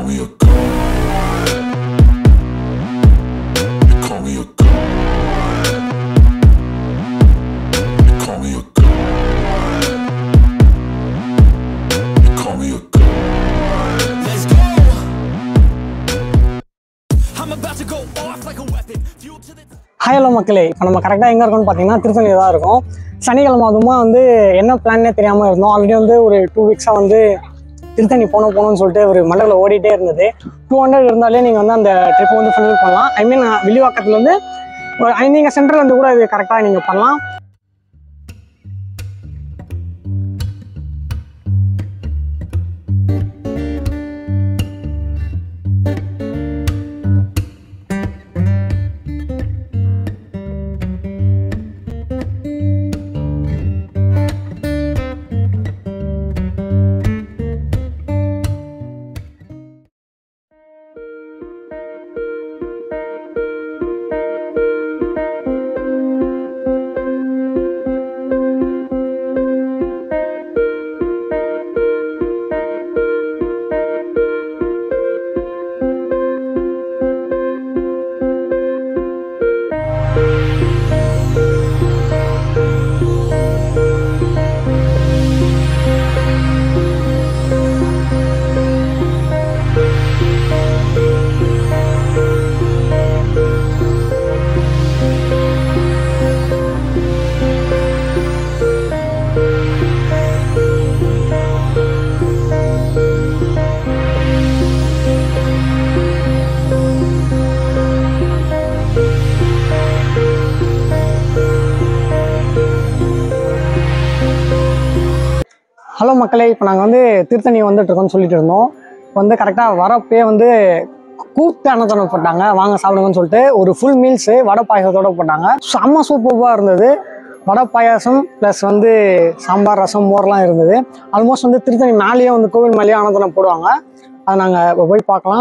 me a god. They call me a god. They call me a god. They call me a god. Let's go. I'm about to go off like a weapon. Fuel to the hi hello மக்களே இப்போ நம்ம கரெக்டாக எங்கே இருக்கோம்னு பார்த்தீங்கன்னா திருத்தணியில் தான் இருக்கும் சனிக்கிழமை அதுமா வந்து என்ன பிளான்னே தெரியாமல் இருந்தோம் ஆல்ரெடி வந்து ஒரு டூ வீக்ஸாக வந்து திருத்தணி போகணும் போகணும்னு சொல்லிட்டு ஒரு மண்டலில் ஓடிட்டே இருந்தது டூ ஹண்ட்ரட் இருந்தாலே நீங்கள் வந்து அந்த ட்ரிப்பை வந்து ஃபுல் பண்ணலாம் ஐ மீன் வில்லிவாக்கத்துலேருந்து நீங்கள் சென்ட்ரல் வந்து கூட இது கரெக்டாக நீங்கள் பண்ணலாம் ஹலோ மக்களே இப்போ நாங்கள் வந்து திருத்தணி வந்துட்டு இருக்கோம்னு சொல்லிட்டு இருந்தோம் வந்து கரெக்டாக வரப்பே வந்து கூத்து அன்னதானம் போட்டாங்க வாங்க சாப்பிடுங்கன்னு சொல்லிட்டு ஒரு ஃபுல் மீல்ஸு வடை பாயாசத்தோட போட்டாங்க செம்ம சூப்பராக இருந்தது வடை பாயாசம் ப்ளஸ் வந்து சாம்பார் ரசம் மோர்லாம் இருந்தது ஆல்மோஸ்ட் வந்து திருத்தணி மேலேயே வந்து கோவில் மேலேயே அன்னதானம் போடுவாங்க அதை நாங்கள் போய் பார்க்கலாம்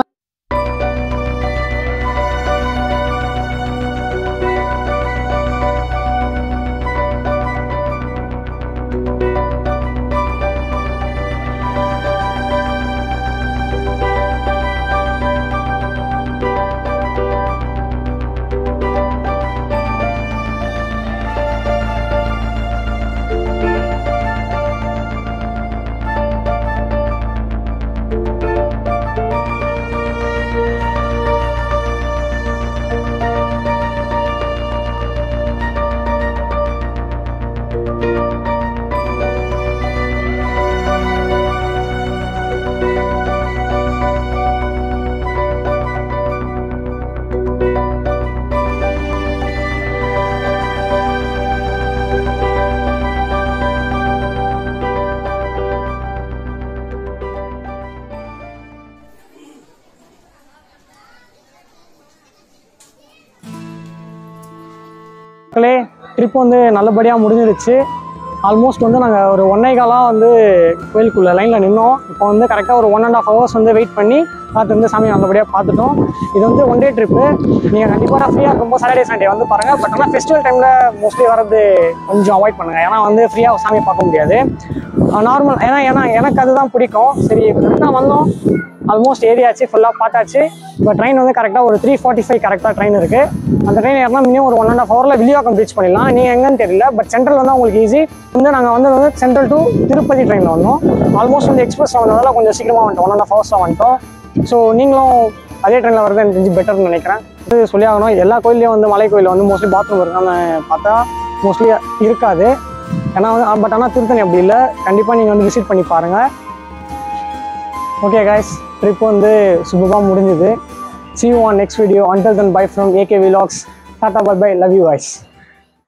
மக்களே ட்ரிப் வந்து நல்லபடியாக முடிஞ்சிருச்சு ஆல்மோஸ்ட் வந்து நாங்கள் ஒரு ஒன்னே காலாக வந்து கோயிலுக்குள்ளே லைனில் நின்னோம் இப்போ வந்து கரெக்டாக ஒரு ஒன் அண்ட் ஆஃப் ஹவர்ஸ் வந்து வெயிட் பண்ணி பார்த்து வந்து சாமி நல்லபடியாக பார்த்துட்டோம் இது வந்து ஒன் டே ட்ரிப்பு நீங்கள் கண்டிப்பாக ஃப்ரீயாக இருக்கும்போது சாட்டர்டே சண்டே வந்து பாருங்கள் பட் ஆனால் ஃபெஸ்டிவல் டைமில் மோஸ்ட்லி வரது கொஞ்சம் அவாய்ட் பண்ணுங்கள் ஏன்னா வந்து ஃப்ரீயாக சாமி பார்க்க முடியாது நார்மல் ஏன்னா ஏன்னா எனக்கு அதுதான் பிடிக்கும் சரி கரெக்டாக வந்தோம் ஆல்மோஸ்ட் ஏரியாச்சு ஃபுல்லாக பார்த்தாச்சு இப்போ ட்ரெயின் வந்து கரெக்டாக ஒரு த்ரீ ஃபார்ட்டி ஃபைவ் கரெக்டாக ட்ரெயின் இருக்குது அந்த ட்ரெயின் ஏறினா மினிமம் ஒரு ஒன் அண்ட் ஆஃப் ஹவரில் வில்லிவாக்கம் ரீச் பண்ணிடலாம் நீங்கள் எங்கன்னு தெரியல பட் சென்ட்ரல் வந்து உங்களுக்கு ஈஸி வந்து நாங்கள் வந்து வந்து சென்ட்ரல் டு திருப்பதி ட்ரெயினில் வந்தோம் ஆல்மோஸ்ட் வந்து எக்ஸ்பிரஸ் வந்ததால கொஞ்சம் சீக்கிரமாக வந்துட்டோம் ஒன் அண்ட் ஆஃப் ஹவர்ஸாக வந்துட்டோம் ஸோ நீங்களும் அதே ட்ரெயினில் வரது எனக்கு தெரிஞ்சு பெட்டர்னு நினைக்கிறேன் இது சொல்லி ஆகணும் எல்லா கோயிலையும் வந்து மலை கோயிலில் வந்து மோஸ்ட்லி பாத்ரூம் இருக்கான்னு பார்த்தா மோஸ்ட்லி இருக்காது ஏன்னா வந்து பட் ஆனால் திருத்தணி அப்படி இல்லை கண்டிப்பாக நீங்கள் வந்து விசிட் பண்ணி பாருங்கள் ஓகே guys ட்ரிப் வந்து சூப்பராக முடிஞ்சுது see you on next video until then bye from AK Vlogs tata bye bye love you guys